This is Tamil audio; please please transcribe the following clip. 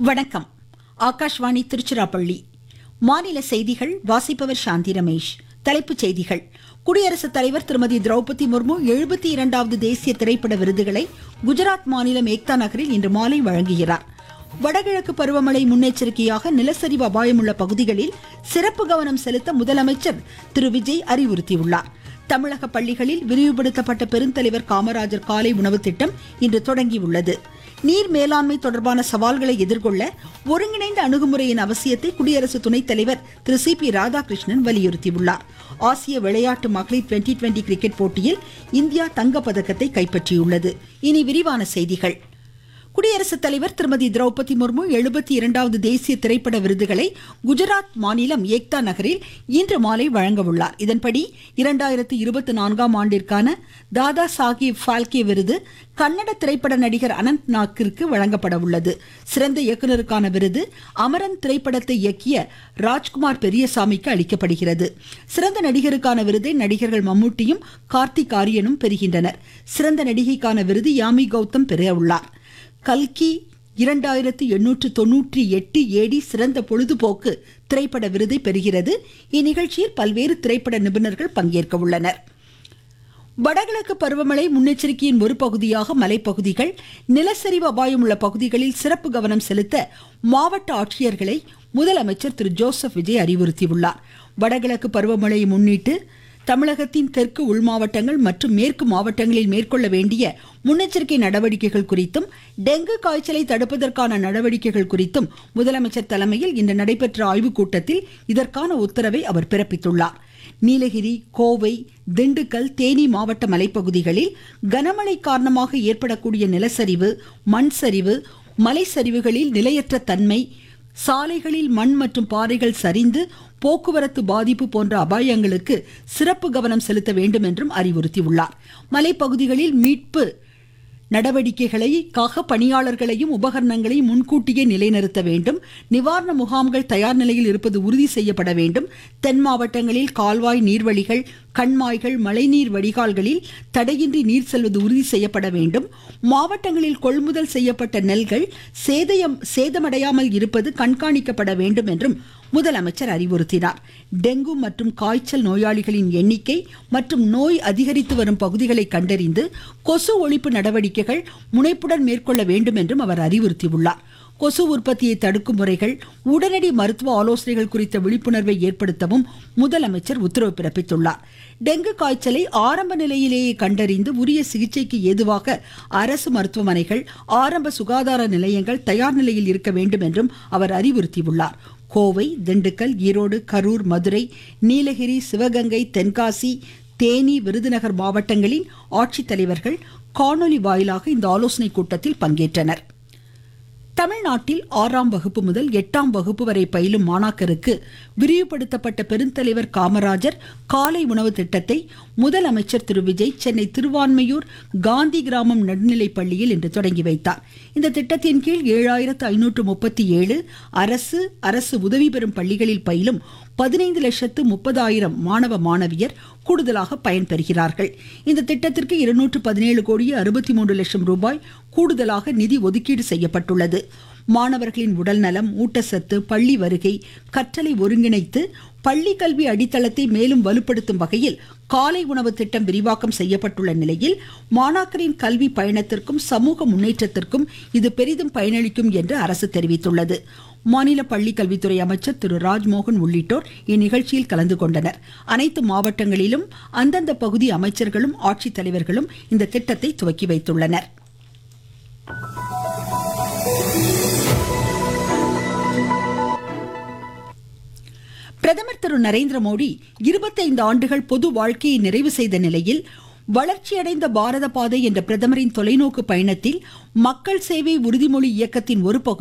வணக்கம் ஆகாஷ்வாணி திருச்சிராப்பள்ளி மாநில செய்திகள் வாசிப்பவர் சாந்தி ரமேஷ் தலைப்புச் செய்திகள் குடியரசுத் தலைவர் திருமதி திரௌபதி முர்மு எழுபத்தி இரண்டாவது தேசிய திரைப்பட விருதுகளை குஜராத் மாநிலம் ஏக்தா நகரில் இன்று மாலை வழங்குகிறார் வடகிழக்கு பருவமழை முன்னெச்சரிக்கையாக நிலச்சரிவு அபாயமுள்ள பகுதிகளில் சிறப்பு கவனம் செலுத்த முதலமைச்சர் திரு விஜய் அறிவுறுத்தியுள்ளார் தமிழக பள்ளிகளில் விரிவுபடுத்தப்பட்ட பெருந்தலைவர் காமராஜர் காலை உணவு திட்டம் இன்று தொடங்கியுள்ளது நீர் மேலாண்மை தொடர்பான சவால்களை எதிர்கொள்ள ஒருங்கிணைந்த அணுகுமுறையின் அவசியத்தை குடியரசு துணைத் தலைவர் திரு சி பி ராதாகிருஷ்ணன் வலியுறுத்தியுள்ளார் ஆசிய விளையாட்டு மகளிர் டுவெண்டி டுவெண்டி கிரிக்கெட் போட்டியில் இந்தியா தங்கப்பதக்கத்தை கைப்பற்றியுள்ளது இனி விரிவான செய்திகள் குடியரசுத் தலைவர் திருமதி திரௌபதி முர்மு எழுபத்தி இரண்டாவது தேசிய திரைப்பட விருதுகளை குஜராத் மாநிலம் ஏக்தா நகரில் இன்று மாலை வழங்க உள்ளார் இதன்படி இரண்டாயிரத்து இருபத்தி நான்காம் ஆண்டிற்கான தாதா சாஹிப் ஃபால்கே விருது கன்னட திரைப்பட நடிகர் அனந்த் நாக்கிற்கு வழங்கப்பட உள்ளது சிறந்த இயக்குநருக்கான விருது அமரன் திரைப்படத்தை இயக்கிய ராஜ்குமார் பெரியசாமிக்கு அளிக்கப்படுகிறது சிறந்த நடிகருக்கான விருதை நடிகர்கள் மம்முட்டியும் கார்த்திக் ஆரியனும் பெறுகின்றனர் சிறந்த நடிகைக்கான விருது யாமி கௌதம் பெற உள்ளார் கல்கி இரண்டாயிரத்து எண்ணூற்று தொன்னூற்றி எட்டு ஏடி சிறந்த பொழுதுபோக்கு திரைப்பட விருதை பெறுகிறது இந்நிகழ்ச்சியில் பல்வேறு திரைப்பட நிபுணர்கள் பங்கேற்க உள்ளனர் வடகிழக்கு பருவமழை முன்னெச்சரிக்கையின் ஒரு பகுதியாக மலைப்பகுதிகள் நிலச்சரிவு அபாயம் உள்ள பகுதிகளில் சிறப்பு கவனம் செலுத்த மாவட்ட ஆட்சியர்களை முதலமைச்சர் திரு ஜோசப் விஜய் அறிவுறுத்தியுள்ளார் வடகிழக்கு பருவமழையை முன்னிட்டு தமிழகத்தின் தெற்கு உள் மாவட்டங்கள் மற்றும் மேற்கு மாவட்டங்களில் மேற்கொள்ள வேண்டிய முன்னெச்சரிக்கை நடவடிக்கைகள் குறித்தும் டெங்கு காய்ச்சலை தடுப்பதற்கான நடவடிக்கைகள் குறித்தும் முதலமைச்சர் தலைமையில் இன்று நடைபெற்ற ஆய்வுக் கூட்டத்தில் இதற்கான உத்தரவை அவர் பிறப்பித்துள்ளார் நீலகிரி கோவை திண்டுக்கல் தேனி மாவட்ட மலைப்பகுதிகளில் கனமழை காரணமாக ஏற்படக்கூடிய நிலச்சரிவு மண் சரிவு மலை சரிவுகளில் நிலையற்ற தன்மை சாலைகளில் மண் மற்றும் பாறைகள் சரிந்து போக்குவரத்து பாதிப்பு போன்ற அபாயங்களுக்கு சிறப்பு கவனம் செலுத்த வேண்டும் என்றும் அறிவுறுத்தியுள்ளார் மலைப்பகுதிகளில் மீட்பு நடவடிக்கைகளுக்காக பணியாளர்களையும் உபகரணங்களையும் முன்கூட்டியே நிலைநிறுத்த வேண்டும் நிவாரண முகாம்கள் தயார் நிலையில் இருப்பது உறுதி செய்யப்பட வேண்டும் தென் மாவட்டங்களில் கால்வாய் நீர்வழிகள் கண்மாய்கள் மழைநீர் வடிகால்களில் தடையின்றி நீர் செல்வது உறுதி செய்யப்பட வேண்டும் மாவட்டங்களில் கொள்முதல் செய்யப்பட்ட நெல்கள் சேதயம் சேதமடையாமல் இருப்பது கண்காணிக்கப்பட வேண்டும் என்றும் முதலமைச்சர் அறிவுறுத்தினார் டெங்கு மற்றும் காய்ச்சல் நோயாளிகளின் எண்ணிக்கை மற்றும் நோய் அதிகரித்து வரும் பகுதிகளை கண்டறிந்து கொசு ஒழிப்பு நடவடிக்கைகள் முனைப்புடன் மேற்கொள்ள வேண்டும் என்றும் அவர் அறிவுறுத்தியுள்ளார் கொசு உற்பத்தியை தடுக்கும் முறைகள் உடனடி மருத்துவ ஆலோசனைகள் குறித்த விழிப்புணர்வை ஏற்படுத்தவும் முதலமைச்சர் உத்தரவு பிறப்பித்துள்ளார் டெங்கு காய்ச்சலை ஆரம்ப நிலையிலேயே கண்டறிந்து உரிய சிகிச்சைக்கு ஏதுவாக அரசு மருத்துவமனைகள் ஆரம்ப சுகாதார நிலையங்கள் தயார் நிலையில் இருக்க வேண்டும் என்றும் அவர் அறிவுறுத்தியுள்ளார் கோவை திண்டுக்கல் ஈரோடு கரூர் மதுரை நீலகிரி சிவகங்கை தென்காசி தேனி விருதுநகர் மாவட்டங்களின் ஆட்சித்தலைவர்கள் காணொலி வாயிலாக இந்த ஆலோசனைக் கூட்டத்தில் பங்கேற்றனர் தமிழ்நாட்டில் ஆறாம் வகுப்பு முதல் எட்டாம் வகுப்பு வரை பயிலும் மாணாக்கருக்கு விரிவுபடுத்தப்பட்ட பெருந்தலைவர் காமராஜர் காலை உணவு திட்டத்தை முதலமைச்சர் திரு விஜய் சென்னை திருவான்மையூர் காந்தி கிராமம் நடுநிலைப் பள்ளியில் இன்று தொடங்கி வைத்தார் இந்த திட்டத்தின் கீழ் ஏழாயிரத்து ஐநூற்று முப்பத்தி ஏழு அரசு அரசு உதவி பெறும் பள்ளிகளில் பயிலும் பதினைந்து லட்சத்து முப்பதாயிரம் மாணவ மாணவியர் கூடுதலாக பயன்பெறுகிறார்கள் இந்த திட்டத்திற்கு இருநூற்று பதினேழு கோடியே அறுபத்தி மூன்று லட்சம் ரூபாய் கூடுதலாக நிதி ஒதுக்கீடு செய்யப்பட்டுள்ளது மாணவர்களின் உடல்நலம் ஊட்டச்சத்து பள்ளி வருகை கற்றலை ஒருங்கிணைத்து பள்ளி கல்வி அடித்தளத்தை மேலும் வலுப்படுத்தும் வகையில் காலை உணவு திட்டம் விரிவாக்கம் செய்யப்பட்டுள்ள நிலையில் மாணாக்கரின் கல்வி பயணத்திற்கும் சமூக முன்னேற்றத்திற்கும் இது பெரிதும் பயனளிக்கும் என்று அரசு தெரிவித்துள்ளது மாநில பள்ளி கல்வித்துறை அமைச்சர் திரு ராஜ்மோகன் உள்ளிட்டோர் இந்நிகழ்ச்சியில் கலந்து கொண்டனர் அனைத்து மாவட்டங்களிலும் அந்தந்த பகுதி அமைச்சர்களும் ஆட்சித்தலைவர்களும் இந்த திட்டத்தை துவக்கி வைத்துள்ளனர் பிரதமர் திரு நரேந்திர மோடி இருபத்தைந்து ஆண்டுகள் பொது வாழ்க்கையை நிறைவு செய்த நிலையில் வளர்ச்சியடைந்த பாரத பாதை என்ற பிரதமரின் தொலைநோக்கு பயணத்தில் மக்கள் சேவை உறுதிமொழி இயக்கத்தின் ஒரு பகுதி